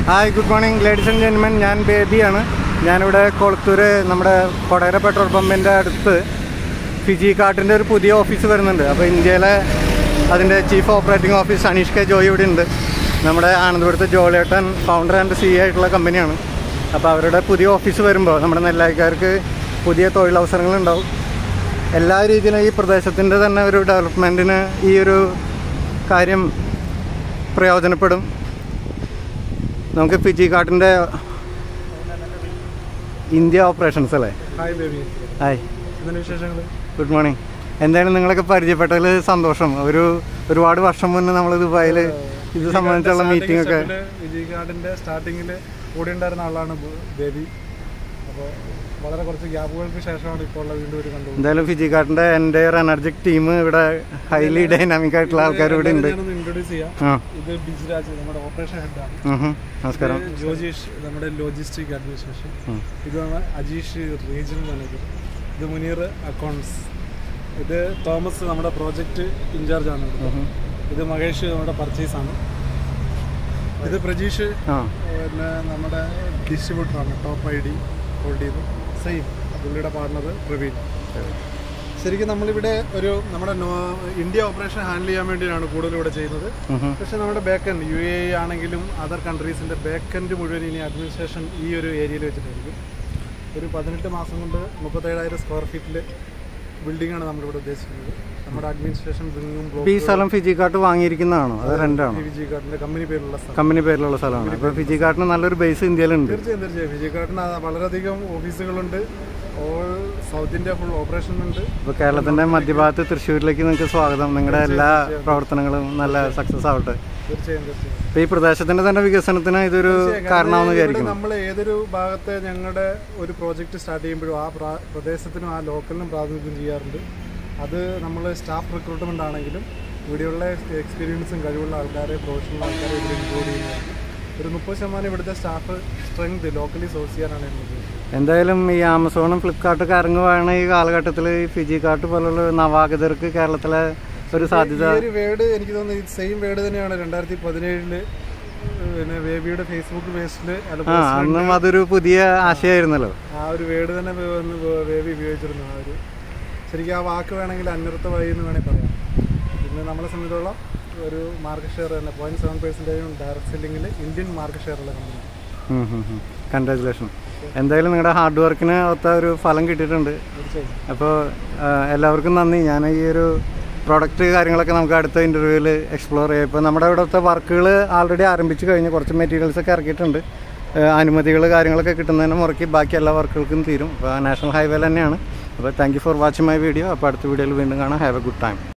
Hi good morning ladies and gentlemen ഞാൻ ബേബിയാണ് ഞാനിവിടെ കൊളത്തൂർ നമ്മുടെ കൊടകര പെട്രോൾ പമ്പിൻ്റെ അടുത്ത് ഫിജി കാർട്ടിൻ്റെ ഒരു പുതിയ ഓഫീസ് വരുന്നുണ്ട് അപ്പോൾ ഇന്ത്യയിലെ അതിൻ്റെ chief operating office Aneesh K Joy ഇവിടെ ഉണ്ട് നമ്മുടെ ആനന്ദപുരത്ത് ജോളിയേട്ടൻ ഫൗണ്ടർ ആൻഡ് സി ആയിട്ടുള്ള കമ്പനിയാണ് അപ്പോൾ അവരുടെ പുതിയ ഓഫീസ് വരുമ്പോൾ നമ്മുടെ നെല്ലായിക്കാർക്ക് പുതിയ തൊഴിലവസരങ്ങളുണ്ടാവും എല്ലാ രീതിയിലും ഈ പ്രദേശത്തിൻ്റെ തന്നെ ഒരു ഡെവലപ്മെൻറ്റിന് ഈ ഒരു കാര്യം പ്രയോജനപ്പെടും നമുക്ക് ഫിജി കാർട്ടിൻ്റെ ഇന്ത്യ ഓപ്പറേഷൻസ് അല്ലേ ഹായ് ബേബി ഹായ് എന്താണ് വിശേഷങ്ങൾ ഗുഡ് മോർണിംഗ് എന്തായാലും നിങ്ങളൊക്കെ പരിചയപ്പെട്ടതിൽ സന്തോഷം ഒരു ഒരുപാട് വർഷം മുന്നേ നമ്മൾ ദുബായിൽ ഇത് സംബന്ധിച്ചുള്ള മീറ്റിംഗ് ഒക്കെ വിജയ് കാർഡിന്റെ സ്റ്റാർട്ടിങ്ങിൽ കൂടെ ഉണ്ടായിരുന്ന ആളാണ് ബ- ബേബി അപ്പോൾ വളരെ കുറച്ച് ഗ്യാപ്പുകൾക്ക് ശേഷമാണ് ഇപ്പോൾ ഉള്ള വീണ്ടും ഒരു കണ്ടു എന്തായാലും ഫിജി കാർട്ടിൻ്റെ എൻ്റെ എനർജിക് ടീം ഇവിടെ ഹൈലി ഡൈനാമിക് ആയിട്ടുള്ള ആൾക്കാർ ഇവിടെ ഉണ്ട് ഞാനൊന്ന് ഇൻട്രൊഡ്യൂസ് ചെയ്യാം ആ ഇത് ബിജ്രാജ് നമ്മുടെ ഓപ്പറേഷൻ ഹെഡാണ് ഉം ഹും. നമസ്കാരം ഇത് ജോജീഷ് നമ്മുടെ ലോജിസ്റ്റിക് അഡ്മിനിസ്ട്രേഷൻ ഉം. ഇത് നമ്മുടെ അജീഷ് റീജിയണൽ മാനേജർ ഇത് മുനീർ അക്കൗണ്ട്സ് ഇത് തോമസ് നമ്മുടെ പ്രോജക്റ്റ് ഇൻചാർജ് ആണ് ഉം ഹും. ഇത് മഹേഷ് നമ്മുടെ പർച്ചേസ് ആണ് ഇത് പ്രജീഷ് ആ പിന്നെ നമ്മുടെ ഡിസ്ട്രിബ്യൂട്ടറാണ് ടോപ്പ് ഐ ഡി ഹോൾഡ് ചെയ്ത് സെയിം പുള്ളിയുടെ പാർട്ണർ പ്രവീൺ ശരിക്കും നമ്മളിവിടെ ഒരു നമ്മുടെ നോ- ഇന്ത്യ ഓപ്പറേഷൻ ഹാൻഡിൽ ചെയ്യാൻ വേണ്ടിയാണ് കൂടുതൽ ഇവിടെ ചെയ്യുന്നത് ഉം ഹും. പക്ഷേ നമ്മുടെ ബാക്ക് എൻഡ് യു എ ആണെങ്കിലും അതർ കൺട്രീസിൻ്റെ ബാക്ക് എൻഡ് മുഴുവൻ ഇനി അഡ്മിനിസ്ട്രേഷൻ ഈ ഒരു ഏരിയയിൽ വെച്ചിട്ടായിരിക്കും ഒരു പതിനെട്ട് മാസം കൊണ്ട് മുപ്പത്തേഴായിരം സ്ക്വയർ ഫീറ്റിൽ ബിൽഡിംഗാണ് നമ്മളിവിടെ ഉദ്ദേശിക്കുന്നത് നമ്മുടെ അഡ്മിനിസ്ട്രേഷൻ ബിൽഡിങ്ങും ഇപ്പൊ ഈ സ്ഥലം ഫിജി കാർട്ട് വാങ്ങിയിരിക്കുന്നതാണോ അത് റെൻ്റാണോ പി ജി കാർഡിൻ്റെ കമ്പനി പേരുള്ള സ്ഥലം കമ്പനി പേരിലുള്ള സ്ഥലമാണ് അപ്പോൾ ഫിജി കാർട്ടിന് നല്ലൊരു ബേസ് ഇന്ത്യയിലുണ്ട് തീർച്ചയായും തീർച്ചയായും വിജയക്കാട്ടിന് വളരെയധികം ഓഫീസുകളുണ്ട് all south India full operation ഉണ്ട് ഇപ്പോൾ കേരളത്തിൻ്റെ മധ്യഭാഗത്ത് തൃശ്ശൂരിലേക്ക് നിങ്ങൾക്ക് സ്വാഗതം നിങ്ങളുടെ എല്ലാ പ്രവർത്തനങ്ങളും നല്ല സക്സസ് ആവട്ടെ തീർച്ചയായും തീർച്ചയായും ഇപ്പോൾ ഈ പ്രദേശത്തിൻ്റെ തന്നെ വികസനത്തിന് ഇതൊരു കാരണമാണെന്ന് വിചാരിക്കുന്നു നമ്മൾ ഏതൊരു ഭാഗത്ത് ഞങ്ങളുടെ ഒരു പ്രോജക്റ്റ് സ്റ്റാർട്ട് ചെയ്യുമ്പോഴും ആ പ്രാ- പ്രദേശത്തിനും ആ ലോക്കലിനും പ്രാതിനിധ്യം ചെയ്യാറുണ്ട് അത് നമ്മൾ സ്റ്റാഫ് റിക്രൂട്ട്മെന്റ് ആണെങ്കിലും ഇവിടെയുള്ള എക്സ്പീരിയൻസും കഴിവുള്ള ആൾക്കാരെ പ്രൊഫഷണൽ ആൾക്കാരെ ഇവിടെ ഇൻക്ലൂഡ് ചെയ്യുന്നത് ഒരു മുപ്പത് ശതമാനം ഇവിടുത്തെ സ്റ്റാഫ് സ്ട്രെങ്ത് ലോക്കലി സോഴ്സ് ചെയ്യാനാണ് ഞങ്ങൾ ഉദ്ദേശിക്കുന്നത് എന്തായാലും ഈ ആമസോണും ഫ്ലിപ്കാർട്ടൊക്കെ ഇറങ്ങുവാണ് ഈ കാലഘട്ടത്തിൽ ഈ ഫിജി കാർട്ട് പോലുള്ള നവാഗതർക്ക് കേരളത്തിലെ ഒരു സാധ്യത ഈ ഒരു വേർഡ് എനിക്ക് തോന്നുന്നു സെയിം വേർഡ് തന്നെയാണ് രണ്ടായിരത്തി പതിനേഴില് പിന്നെ ബേബിയുടെ ഫേസ്ബുക്ക് പേജിൽ ആ അന്നും അതൊരു പുതിയ ആശയമായിരുന്നല്ലോ ആ ഒരു വേർഡ് തന്നെ ബേ- ഒന്ന് ബേ- ബേബി ഉപയോഗിച്ചിരുന്നു ആ ഒരു ശരിക്കും ആ വാക്ക് വേണമെങ്കിൽ അന്വർത്ഥമായി എന്ന് വേണമെങ്കിൽ പറയാം പിന്നെ നമ്മളെ സംബന്ധിച്ചോളം ഒരു മാർക്കറ്റ് ഷെയർ തന്നെ പോയിന്റ് സെവൻ പെർസെൻറ്റേജും ഡയറക്ട് സെല്ലിങ്ങിൽ ഇന്ത്യൻ മാർക്കറ്റ് ഷെയർ ഉള്ള കമ്പനി കൺഗ്രാറ്റുലേഷൻ എന്തായാലും നിങ്ങളുടെ ഹാർഡ് വർക്കിന് ഒത്ത ഒരു ഫലം കിട്ടിയിട്ടുണ്ട് തീർച്ചയായും അപ്പോൾ എല്ലാവർക്കും നന്ദി ഞാൻ ഈ ഒരു പ്രോഡക്റ്റ് കാര്യങ്ങളൊക്കെ നമുക്ക് അടുത്ത ഇൻ്റർവ്യൂവിൽ എക്സ്പ്ലോർ ചെയ്യാം ഇപ്പോൾ നമ്മുടെ ഇവിടുത്തെ വർക്കുകൾ ആൾറെഡി ആരംഭിച്ച് കഴിഞ്ഞ് കുറച്ച് മെറ്റീരിയൽസ് ഒക്കെ ഇറക്കിയിട്ടുണ്ട് അനുമതികൾ കാര്യങ്ങളൊക്കെ കിട്ടുന്നതിന് മുറയ്ക്ക് ബാക്കി എല്ലാ വർക്കുകൾക്കും തീരും അപ്പോൾ നാഷണൽ ഹൈവേ തന്നെയാണ് അപ്പോൾ thank you for watching my video അപ്പോൾ അടുത്ത വീഡിയോയിൽ വീണ്ടും കാണാം ഹാവ് എ ഗുഡ് ടൈം